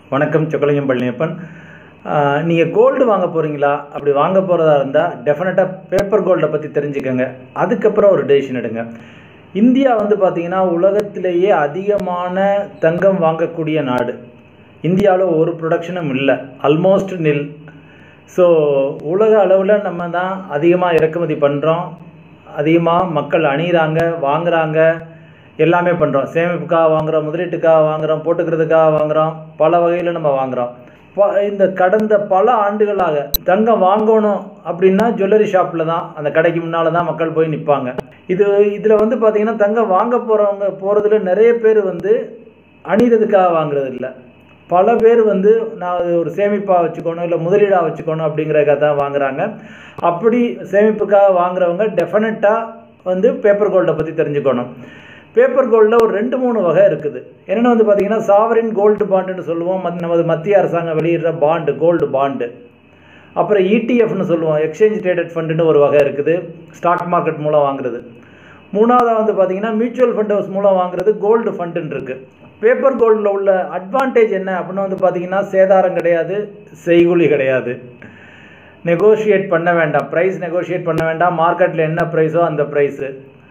வணக்கம் சொக்கலிங்கம் பழனியப்பன் நீங்கள் கோல்டு வாங்க போகிறீங்களா அப்படி வாங்க போகிறதா இருந்தால் டெஃபினட்டாக பேப்பர் கோல்டை பற்றி தெரிஞ்சுக்கோங்க அதுக்கப்புறம் ஒரு டெசிஷன் எடுங்க இந்தியா வந்து பார்த்திங்கன்னா உலகத்திலேயே அதிகமான தங்கம் வாங்கக்கூடிய நாடு இந்தியாவில் ஒரு ப்ரொடக்ஷனும் இல்லை ஆல்மோஸ்ட் நில் ஸோ உலக அளவில் நம்ம தான் அதிகமாக இறக்குமதி பண்ணுறோம் அதிகமாக மக்கள் அணிகிறாங்க வாங்குறாங்க எல்லாமே பண்ணுறோம் சேமிப்புக்காக வாங்குகிறோம் முதலீட்டுக்காக வாங்குகிறோம் போட்டுக்கிறதுக்காக வாங்குகிறோம் பல வகையில் நம்ம வாங்குகிறோம் ப இந்த கடந்த பல ஆண்டுகளாக தங்கம் வாங்கணும் அப்படின்னா ஜுவல்லரி ஷாப்பில் தான் அந்த கடைக்கு முன்னால் தான் மக்கள் போய் நிற்பாங்க இது இதில் வந்து பார்த்திங்கன்னா தங்கம் வாங்க போகிறவங்க போகிறதுல நிறைய பேர் வந்து அணிகிறதுக்காக வாங்குறது இல்லை பல பேர் வந்து நான் அது ஒரு சேமிப்பாக வச்சுக்கணும் இல்லை முதலீடாக வச்சுக்கணும் அப்படிங்கிறதுக்காக தான் வாங்குறாங்க அப்படி சேமிப்புக்காக வாங்குறவங்க டெஃபினட்டாக வந்து பேப்பர் கோல்டை பற்றி தெரிஞ்சுக்கணும் பேப்பர் கோல்டில் ஒரு ரெண்டு மூணு வகை இருக்குது என்னென்னு வந்து பார்த்திங்கன்னா சாவரின் கோல்டு பாண்டுன்னு சொல்லுவோம் மத் நமது மத்திய அரசாங்கம் வெளியிடுற பாண்டு கோல்டு பாண்டு அப்புறம் இடிஎஃப்னு சொல்லுவோம் எக்ஸ்சேஞ்ச் ட்ரேடட் ஃபண்டுன்னு ஒரு வகை இருக்குது ஸ்டாக் மார்க்கெட் மூலம் வாங்குறது மூணாவதாக வந்து பார்த்திங்கன்னா மியூச்சுவல் ஃபண்ட் ஹவுஸ் மூலம் வாங்குறது கோல்டு ஃபண்டுன்னு இருக்குது பேப்பர் கோல்டில் உள்ள அட்வான்டேஜ் என்ன அப்படின்னு வந்து பார்த்திங்கன்னா சேதாரம் கிடையாது செய்கூலி கிடையாது நெகோஷியேட் பண்ண வேண்டாம் ப்ரைஸ் நெகோஷியேட் பண்ண வேண்டாம் மார்க்கெட்டில் என்ன ப்ரைஸோ அந்த ப்ரைஸு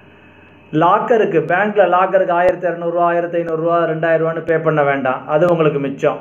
லாக்கருக்கு பேங்க்கில் லாக்கருக்கு ஆயிரத்தி இரநூறுவா ஆயிரத்தி ஐநூறுரூவா ரெண்டாயிரரூவான்னு பே பண்ண வேண்டாம் அது உங்களுக்கு மிச்சம்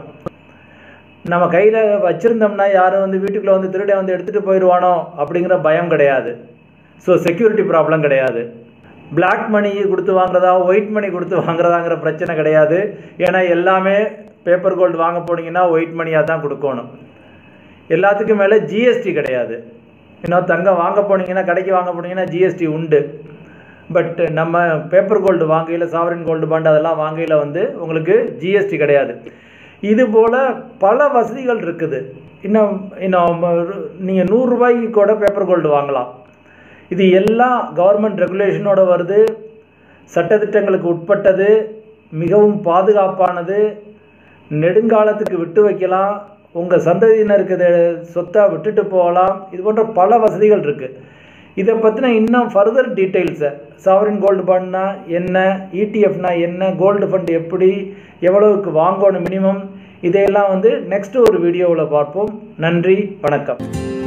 நம்ம கையில் வச்சுருந்தோம்னா யாரும் வந்து வீட்டுக்குள்ளே வந்து திருட வந்து எடுத்துகிட்டு போயிடுவானோ அப்படிங்கிற பயம் கிடையாது ஸோ செக்யூரிட்டி ப்ராப்ளம் கிடையாது பிளாக் மணி கொடுத்து வாங்குறதா ஒயிட் மணி கொடுத்து வாங்குறதாங்கிற பிரச்சனை கிடையாது ஏன்னா எல்லாமே பேப்பர் கோல்டு வாங்க போனீங்கன்னா ஒயிட் மணியாக தான் கொடுக்கணும் எல்லாத்துக்கும் மேலே ஜிஎஸ்டி கிடையாது இன்னும் தங்கம் வாங்க போனீங்கன்னா கடைக்கு வாங்க போனீங்கன்னா ஜிஎஸ்டி உண்டு பட் நம்ம பேப்பர் கோல்டு வாங்கையில் சாவரின் கோல்டு பாண்டு அதெல்லாம் வாங்கையில் வந்து உங்களுக்கு ஜிஎஸ்டி கிடையாது இது போல் பல வசதிகள் இருக்குது இன்னும் இன்னும் நீங்கள் நூறுரூபாய்க்கு கூட பேப்பர் கோல்டு வாங்கலாம் இது எல்லாம் கவர்மெண்ட் ரெகுலேஷனோட வருது சட்டத்திட்டங்களுக்கு உட்பட்டது மிகவும் பாதுகாப்பானது நெடுங்காலத்துக்கு விட்டு வைக்கலாம் உங்கள் சந்ததியினருக்கு இதை சொத்தை விட்டுட்டு போகலாம் இது போன்ற பல வசதிகள் இருக்குது இதை பற்றின இன்னும் ஃபர்தர் டீட்டெயில்ஸை சாவரின் கோல்டு பாண்ட்னா என்ன இடிஎஃப்னா என்ன கோல்டு ஃபண்ட் எப்படி எவ்வளவுக்கு வாங்கணும் மினிமம் இதையெல்லாம் வந்து நெக்ஸ்ட் ஒரு வீடியோவில் பார்ப்போம் நன்றி வணக்கம்